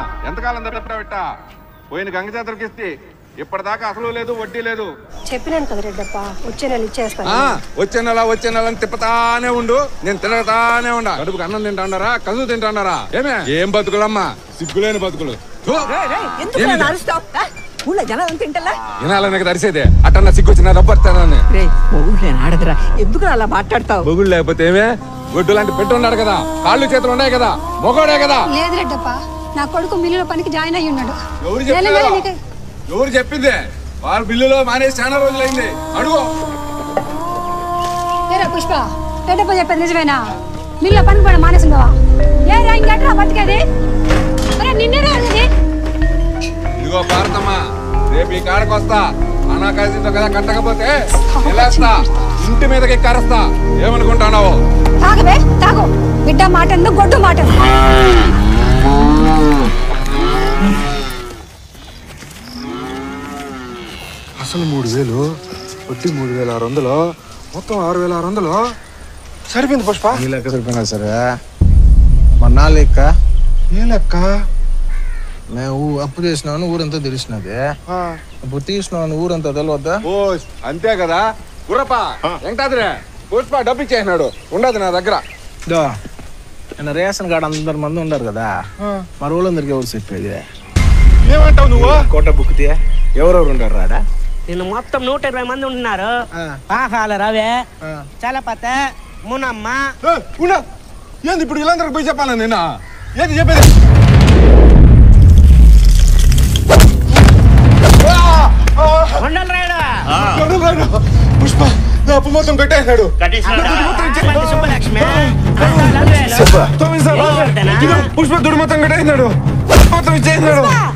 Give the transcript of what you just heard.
ఎంతకాలం తప్ప పోయిన గంగ జాతరకి ఇస్తే ఇప్పటిదాకా అసలు లేదు వడ్డీ లేదు చెప్పినాను కదా రెడ్డప్ప వచ్చే నెల ఇచ్చేస్తాను ఆ వచ్చే నెల వచ్చే నెల అని తిప్పుతానే ఉండు నేను తిరగతానే ఉండా కడుపుకి అన్నం తింటాడారా కసు తింటాడారా ఏమే ఏం బతుకులమ్మా సిగ్గులేని బతుకులు థు. ఎందుకు ఏంది? నన్ను అరుస్తావ్? ఆ? ఊళ్ళో జనం అంతా తింటలా వినాలనక తరిసేదే అట్టన్న సిగ్గొచ్చిన రబ్బర్తానని రే మొగుడు నేను ఆడదురా ఎందుకు అలా మాట్లాడతావు మొగుడు లేకపోతే ఏమే ఒడ్డు లాంటి పెట్టి ఉన్నాడు కదా కాళ్ళు చేతులు ఉన్నాయి కదా మొగోడే కదా లేదు రెడ్డప్ప నా కొడుకు మిల్లులో పనికి జాయిన్ అయ్యి ఉన్నాడు ఎవరు నెల నెల చెప్పారు నీకు- ఎవరు చెప్పింది వాళ్ళ బిల్లులో మానేసి చాలా రోజులైంది అడుగు ఏరా పుష్ప రెడ్డప్ప చెప్పేది నిజమేనా మిల్లులో పనికి పోవడం మానేసిండవా ఏ రా ఇంకెట్రా బతికేది అరే నిన్నే రాదు ఇదిగో భారతమ్మా రేపు ఈ కాడకు వస్తా అనాకాశంతో కదా కట్టకపోతే వెళ్ళేస్తా ఇంటి మీదకి ఎక్కారస్తా ఏమనుకుంటున్నావు తాగవే తాగు బిడ్డ మాట ఎందుకు గొడ్డు మాట ఎందుకు? అసలు మూడు వేలు వడ్డీ మూడు వేల ఆరు వందలు మొత్తం ఆరు వేల ఆరు వందలు సరిపోయింది పుష్ప నీ లెక్క సరిపోయినా సరే మొన్న లెక్క ఏ లెక్క మేము ఊ- అప్పు చేసినామని ఊరంతా తెలిసినది ఆ, అప్పుడు తీసినామని ఊరంతా తెలియద్దా ఓ అంతే కదా గుర్రప్ప వెంకటాద్రి పుష్ప డబ్బు ఇచ్చేసినాడు ఉండదు నా దగ్గర దో నిన్న రేషన్ కార్డు అందరు మంది ఉన్నారు కదా మరి ఊళ్ళందరికి ఎవరు చెప్పేది ఏమంటావు నువ్వు కోట బుక్కితే ఎవరెవరు ఉంటారు రాడా నిన్న మొత్తం నూట ఇరవై మంది ఉంటున్నారు పాహాల రవే చలపత మునమ్మ ఏ, ఉన్నా ఏంది ఇప్పుడు వీళ్ళందరికి పోయి చెప్పాలా నేను ఏంది చెప్పేది కొండల రాయుడు ఎవరు రాడు? పుష్ప నా అప్పు మొత్తం కట్టేసినాడు అమ్మంటి సుబ్బలక్ష్మి అంతా లవ్వేలు. తొమ్మిది సార్లు ఏం చెప్తానా? ఇదిగో, పుష్ప దుడి మొత్తం కట్టేసినాడు మొత్తం ఇచ్చేసినాడు